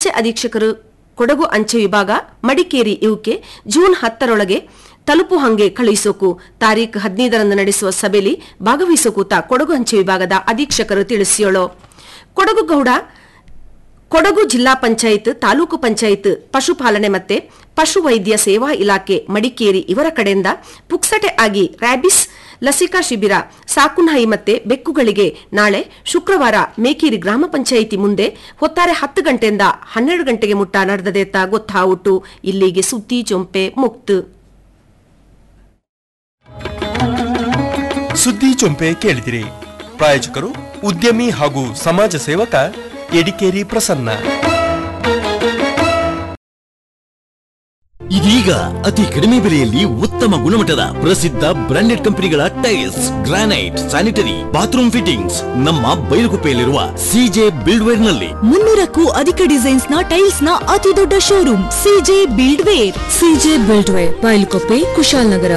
ವಲಸೆ ಅಧೀಕ್ಷಕರು ಕೊಡಗು ಅಂಚೆ ವಿಭಾಗ ಮಡಿಕೇರಿ ಇವಕ್ಕೆ ಜೂನ್ ಹತ್ತರೊಳಗೆ ತಲುಪು ಹಂಗೆ ಕಳುಹಿಸೋಕು ತಾರೀಖು ಹದಿನೈದರಂದು ನಡೆಸುವ ಸಭೆಯಲ್ಲಿ ಭಾಗವಹಿಸೋಕೂತ ಕೊಡಗು ಅಂಚೆ ವಿಭಾಗದ ಅಧೀಕ್ಷಕರು ತಿಳಿಸಿಯೋಳು ಕೊಡಗು ಗೌಡ ಕೊಡಗು ಜಿಲ್ಲಾ ಪಂಚಾಯತ್ ತಾಲೂಕು ಪಂಚಾಯತ್ ಪಶುಪಾಲನೆ ಮತ್ತೆ ಪಶುವೈದ್ಯ ಸೇವಾ ಇಲಾಖೆ ಮಡಿಕೇರಿ ಇವರ ಕಡೆಯಿಂದ ಪುಕ್ಸಟೆ ಆಗಿ ರ್ಯಾಬಿಸ್ ಲಸಿಕಾ ಶಿಬಿರ ಸಾಕುನಾಯಿ ಮತ್ತೆ ಬೆಕ್ಕುಗಳಿಗೆ ನಾಳೆ ಶುಕ್ರವಾರ ಮೇಕೇರಿ ಗ್ರಾಮ ಪಂಚಾಯಿತಿ ಮುಂದೆ ಹೊತ್ತಾರೆ ಹತ್ತು ಗಂಟೆಯಿಂದ ಹನ್ನೆರಡು ಗಂಟೆಗೆ ಮುಟ್ಟ ನಡೆದದೆತ್ತ ಗೊತ್ತಾವುಟು ಇಲ್ಲಿಗೆ ಸುದ್ದಿ ಜೊಂಪೆ ಮುಕ್ತು ಸುದ್ದಿ ಚೊಂಪೆ ಕೇಳಿದಿರಿ ಪ್ರಾಯೋಜಕರು ಉದ್ಯಮಿ ಹಾಗೂ ಸಮಾಜ ಸೇವಕ ಎಡಿಕೇರಿ ಪ್ರಸನ್ನ ಇದೀಗ ಅತಿ ಕಡಿಮೆ ಬೆಲೆಯಲ್ಲಿ ಉತ್ತಮ ಗುಣಮಟ್ಟದ ಪ್ರಸಿದ್ಧ ಬ್ರಾಂಡೆಡ್ ಕಂಪನಿಗಳ tiles granite sanitary bathroom fittings ನಮ್ಮ ಬೈಲುಗುಪ್ಪೆಯಲ್ಲಿರುವ ಸಿಜೆ ಬಿಲ್ಡ್ವೇರ್ ನಲ್ಲಿ ಮುನ್ನೂರಕ್ಕೂ ಅಧಿಕ ಡಿಸೈನ್ಸ್ ನ ಟೈಲ್ಸ್ ನ ಅತಿ ದೊಡ್ಡ showroom CJ buildware CJ buildware Bylakuppe Kushalnagar